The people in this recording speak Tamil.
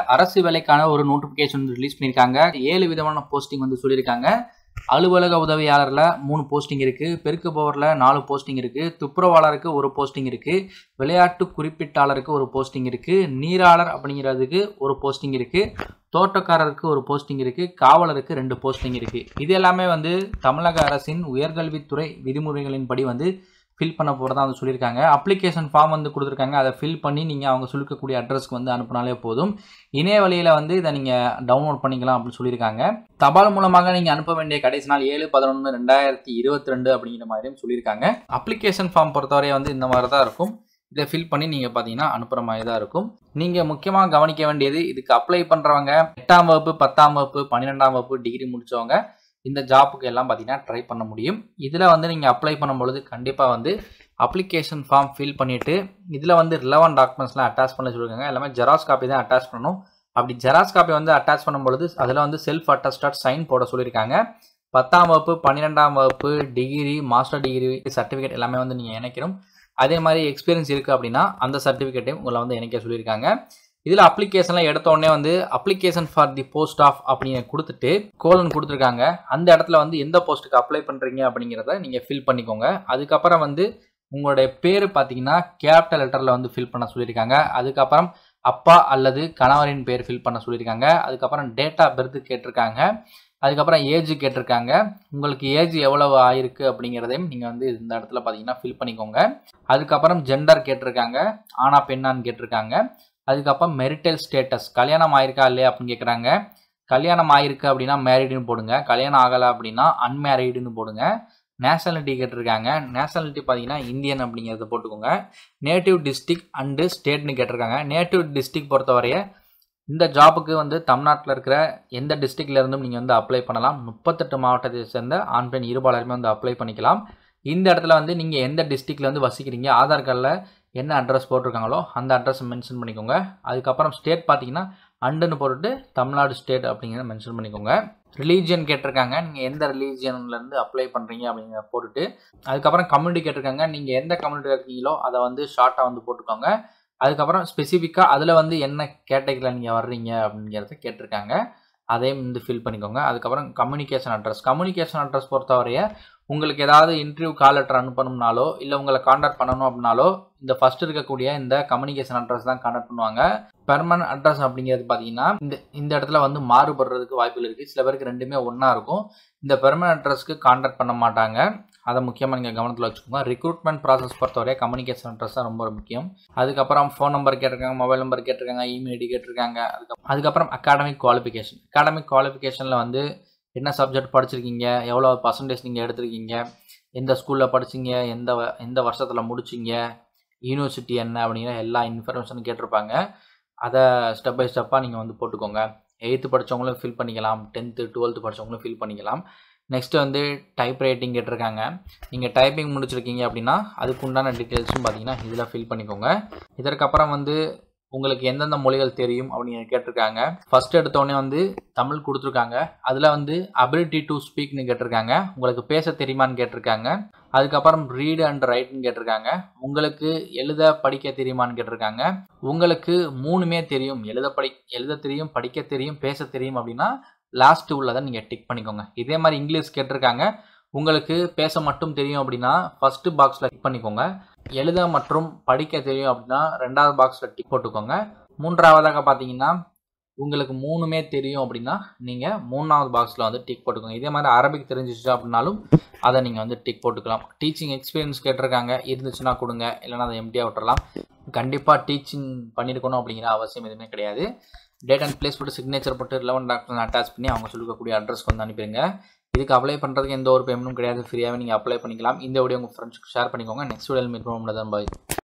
அரசு வேலைக்கான ஒரு நோட்டிஃபிகேஷன் ரிலீஸ் பண்ணியிருக்காங்க ஏழு விதமான போஸ்டிங் வந்து சொல்லியிருக்காங்க அலுவலக உதவியாளரில் மூணு போஸ்டிங் இருக்குது பெருக்குபவரில் நாலு போஸ்டிங் இருக்குது துப்புரவாளருக்கு ஒரு போஸ்டிங் இருக்குது விளையாட்டு குறிப்பிட்டாளருக்கு ஒரு போஸ்டிங் இருக்குது நீராளர் அப்படிங்கிறதுக்கு ஒரு போஸ்டிங் இருக்குது தோட்டக்காரருக்கு ஒரு போஸ்டிங் இருக்குது காவலருக்கு ரெண்டு போஸ்டிங் இருக்குது இது எல்லாமே வந்து தமிழக அரசின் உயர்கல்வித்துறை விதிமுறைகளின்படி வந்து ஃபில் பண்ண போகிறதா வந்து சொல்லியிருக்காங்க அப்ளிகேஷன் ஃபார்ம் வந்து கொடுத்துருக்காங்க அதை ஃபில் பண்ணி நீங்கள் அவங்க சொல்லிக்கக்கூடிய அட்ரஸ்க்கு வந்து அனுப்பினாலே போதும் இணைய வழியில் வந்து இதை நீங்கள் டவுன்லோட் பண்ணிக்கலாம் அப்படின்னு சொல்லியிருக்காங்க தபால் மூலமாக நீங்கள் அனுப்ப வேண்டிய கடைசி நாள் ஏழு பதினொன்று ரெண்டாயிரத்தி இருபத்தி ரெண்டு அப்படிங்கிற மாதிரியும் சொல்லியிருக்காங்க அப்ளிகேஷன் ஃபார்ம் பொறுத்தவரை வந்து இந்த மாதிரி தான் இருக்கும் இதை ஃபில் பண்ணி நீங்கள் பார்த்தீங்கன்னா அனுப்புகிற மாதிரி தான் இருக்கும் நீங்கள் முக்கியமாக கவனிக்க வேண்டியது இதுக்கு அப்ளை பண்ணுறவங்க எட்டாம் வகுப்பு பத்தாம் வகுப்பு பன்னிரெண்டாம் வகுப்பு டிகிரி முடித்தவங்க இந்த ஜாப்புக்கு எல்லாம் பார்த்தீங்கன்னா ட்ரை பண்ண முடியும் இதில் வந்து நீங்கள் அப்ளை பண்ணும்பொழுது கண்டிப்பாக வந்து அப்ளிகேஷன் ஃபார்ம் ஃபில் பண்ணிவிட்டு இதில் வந்து ரிலவன் டாக்குமெண்ட்ஸ்லாம் அட்டாச் பண்ண சொல்லியிருக்காங்க எல்லாமே ஜெராக்ஸ் காப்பி தான் அட்டாச் பண்ணணும் அப்படி ஜெராக்ஸ் காப்பி வந்து அட்டாச் பண்ணும்பொழுது அதில் வந்து செல்ஃப் அட்டஸ்டட் சைன் போட சொல்லியிருக்காங்க பத்தாம் வகுப்பு பன்னிரெண்டாம் வகுப்பு டிகிரி மாஸ்டர் டிகிரி சர்டிஃபிகேட் எல்லாமே வந்து நீங்கள் இணைக்கணும் அதே மாதிரி எக்ஸ்பீரியன்ஸ் இருக்குது அப்படின்னா அந்த சர்டிஃபிகேட்டையும் உங்களை வந்து இணைக்க சொல்லியிருக்காங்க இதில் அப்ளிகேஷன்லாம் எடுத்த உடனே வந்து application for the post of அப்படின்னு கொடுத்துட்டு கோலன் கொடுத்துருக்காங்க அந்த இடத்துல வந்து எந்த போஸ்ட்டுக்கு அப்ளை பண்ணுறீங்க அப்படிங்கிறத நீங்கள் ஃபில் பண்ணிக்கோங்க அதுக்கப்புறம் வந்து உங்களுடைய பேர் பார்த்தீங்கன்னா கேபிட்டல் லெட்டரில் வந்து ஃபில் பண்ண சொல்லியிருக்காங்க அதுக்கப்புறம் அப்பா அல்லது கணவரின் பேர் ஃபில் பண்ண சொல்லியிருக்காங்க அதுக்கப்புறம் டேட் ஆஃப் பர்த் கேட்டிருக்காங்க அதுக்கப்புறம் ஏஜ் கேட்டிருக்காங்க உங்களுக்கு ஏஜ் எவ்வளவு ஆயிருக்கு அப்படிங்கிறதையும் நீங்கள் வந்து இந்த இடத்துல பார்த்தீங்கன்னா ஃபில் பண்ணிக்கோங்க அதுக்கப்புறம் ஜெண்டர் கேட்டிருக்காங்க ஆனா பெண்ணான்னு கேட்டிருக்காங்க அதுக்கப்புறம் மெரிட்டல் ஸ்டேட்டஸ் கல்யாணம் ஆயிருக்கா இல்லையா அப்படின்னு கேட்குறாங்க கல்யாணம் ஆயிருக்கு அப்படின்னா மேரிடுன்னு போடுங்க கல்யாணம் ஆகலை அப்படின்னா அன்மேரிடுன்னு போடுங்க நேஷனாலிட்டி கேட்டிருக்காங்க நேஷனாலிட்டி பார்த்தீங்கன்னா இந்தியன் அப்படிங்கிறத போட்டுக்கோங்க நேட்டிவ் டிஸ்ட்ரிக் அண்டு ஸ்டேட்னு கேட்டிருக்காங்க நேட்டிவ் டிஸ்ட்ரிக் பொறுத்தவரைய இந்த ஜாபுக்கு வந்து தமிழ்நாட்டில் இருக்கிற எந்த டிஸ்ட்ரிக்ட்ல இருந்தும் நீங்கள் வந்து அப்ளை பண்ணலாம் முப்பத்தெட்டு மாவட்டத்தை சேர்ந்த ஆண் பெண் இருபாலருமே வந்து அப்ளை பண்ணிக்கலாம் இந்த இடத்துல வந்து நீங்கள் எந்த டிஸ்ட்ரிக்ட்ல வந்து வசிக்கிறீங்க ஆதார் கார்டில் என்ன அட்ரஸ் போட்டிருக்காங்களோ அந்த அட்ரஸ் மென்ஷன் பண்ணிக்கோங்க அதுக்கப்புறம் ஸ்டேட் பார்த்தீங்கன்னா அண்டுன்னு போட்டுட்டு தமிழ்நாடு ஸ்டேட் அப்படிங்கிறத மென்ஷன் பண்ணிக்கோங்க ரிலீஜியன் கேட்டிருக்காங்க நீங்கள் எந்த ரிலீஜியன்லேருந்து அப்ளை பண்ணுறீங்க அப்படிங்கிறத போட்டுட்டு அதுக்கப்புறம் கம்யூனிட்டி கேட்டிருக்காங்க நீங்கள் எந்த கம்யூனிட்டியில் இருக்கீங்களோ அதை வந்து ஷார்ட்டாக வந்து போட்டுக்கோங்க அதுக்கப்புறம் ஸ்பெசிஃபிக்காக அதில் வந்து என்ன கேட்டகரியில் நீங்கள் வர்றீங்க அப்படிங்கிறத கேட்டிருக்காங்க அதையும் வந்து ஃபில் பண்ணிக்கோங்க அதுக்கப்புறம் கம்யூனிகேஷன் அட்ரஸ் கம்யூனிகேஷன் அட்ரஸ் பொறுத்தவரைய உங்களுக்கு ஏதாவது இன்டர்வியூ கால் லெட்டர் அனுப்பணும்னாலோ இல்லை உங்களை காண்டாக்ட் பண்ணணும் அப்படின்னாலோ இந்த ஃபர்ஸ்ட் இருக்கக்கூடிய இந்த கம்யூனிகேஷன் அட்ரஸ் தான் காண்டாக்ட் பண்ணுவாங்க பெர்மனன்ட் அட்ரஸ் அப்படிங்கிறது பார்த்தீங்கன்னா இந்த இந்த இடத்துல வந்து மாறுபடுறதுக்கு வாய்ப்புகள் இருக்குது சில பேருக்கு ரெண்டுமே ஒன்றா இருக்கும் இந்த பெர்மனன்ட் அட்ரஸ்க்கு காண்டாக்ட் பண்ண மாட்டாங்க அதை முக்கியமாக நீங்கள் கவனத்தில் வச்சுக்கோங்க ரெக்ரூட்மெண்ட் ப்ராசஸ் பொறுத்தவரை கம்யூனிகேஷன் அட்ரஸ் தான் ரொம்ப முக்கியம் அதுக்கப்புறம் ஃபோன் நம்பர் கேட்டிருக்காங்க மொபைல் நம்பர் கேட்டிருக்காங்க இமெயில் ஐடி கேட்டிருக்காங்க அதுக்கப்புறம் அதுக்கப்புறம் அகாடமிக் குவாலிஃபிகேஷன் அகாடமிக் குவாலிஃபிகேஷனில் வந்து என்ன சப்ஜெக்ட் படிச்சிருக்கீங்க எவ்வளோ பர்சன்டேஜ் நீங்கள் எடுத்திருக்கீங்க எந்த ஸ்கூலில் படிச்சிங்க எந்த வ- எந்த வருஷத்தில் முடிச்சிங்க யூனிவர்சிட்டி என்ன அப்படிங்கிற எல்லா இன்ஃபர்மேஷனும் கேட்டிருப்பாங்க அதை ஸ்டெப் பை ஸ்டெப்பாக நீங்கள் வந்து போட்டுக்கோங்க எயித்து படித்தவங்களும் ஃபில் பண்ணிக்கலாம் டென்த்து டுவெல்த்து படித்தவங்களும் ஃபில் பண்ணிக்கலாம் நெக்ஸ்ட்டு வந்து டைப் ரைட்டிங் கேட்டிருக்காங்க நீங்கள் டைப்பிங் முடிச்சிருக்கீங்க அப்படின்னா அதுக்கு உண்டான டீட்டெயில்ஸும் பார்த்தீங்கன்னா இதில் ஃபில் பண்ணிக்கோங்க இதற்கப்புறம் வந்து உங்களுக்கு எந்தெந்த மொழிகள் தெரியும் அப்படின்னு கேட்டிருக்காங்க ஃபர்ஸ்ட் எடுத்தோடனே வந்து தமிழ் கொடுத்துருக்காங்க அதில் வந்து அபிலிட்டி டு ஸ்பீக்னு கேட்டிருக்காங்க உங்களுக்கு பேச தெரியுமான்னு கேட்டிருக்காங்க அதுக்கப்புறம் ரீடு அண்ட் ரைட்னு கேட்டிருக்காங்க உங்களுக்கு எழுத படிக்க தெரியுமான்னு கேட்டிருக்காங்க உங்களுக்கு மூணுமே தெரியும் எழுத படி எழுத தெரியும் படிக்க தெரியும் பேச தெரியும் அப்படின்னா லாஸ்ட் உள்ளதை நீங்கள் டிக் பண்ணிக்கோங்க இதே மாதிரி இங்கிலீஷ் கேட்டிருக்காங்க உங்களுக்கு பேச மட்டும் தெரியும் அப்படின்னா ஃபர்ஸ்ட் பாக்ஸில் டிக் பண்ணிக்கோங்க எழுத மற்றும் படிக்க தெரியும் அப்படின்னா ரெண்டாவது பாக்ஸில் டிக் போட்டுக்கோங்க மூன்றாவதாக பார்த்தீங்கன்னா உங்களுக்கு மூணுமே தெரியும் அப்படின்னா நீங்கள் மூணாவது பாக்ஸில் வந்து டிக் போட்டுக்கோங்க இதே மாதிரி அரபிக் தெரிஞ்சிச்சு அப்படின்னாலும் அதை நீங்கள் வந்து டிக் போட்டுக்கலாம் டீச்சிங் எக்ஸ்பீரியன்ஸ் கேட்டிருக்காங்க இருந்துச்சுன்னா கொடுங்க இல்லைன்னா அதை எம்டியாக விட்டுறலாம் கண்டிப்பாக டீச்சிங் பண்ணியிருக்கணும் அப்படிங்கிற அவசியம் எதுவுமே கிடையாது டேட் அண்ட் பிளேஸ் போட்டு சிக்னேச்சர் போட்டு ரிலவன் டாக்டர் அட்டாச் பண்ணி அவங்க சொல்லக்கூடிய அட்ரஸ்க்கு வந்து அனுப்பிடுங்க இதுக்கு அப்ளை பண்ணுறதுக்கு எந்த ஒரு பேமெண்ட்டும் கிடையாது ஃப்ரீயாகவே நீங்கள் அப்ளை பண்ணிக்கலாம் இந்த வீடியோ உங்கள் ஃப்ரெண்ட்ஸ்க்கு ஷேர் பண்ணிக்கோங்க நெக்ஸ்ட் வீடியோ மீட் பண்ண முடியாது பாய்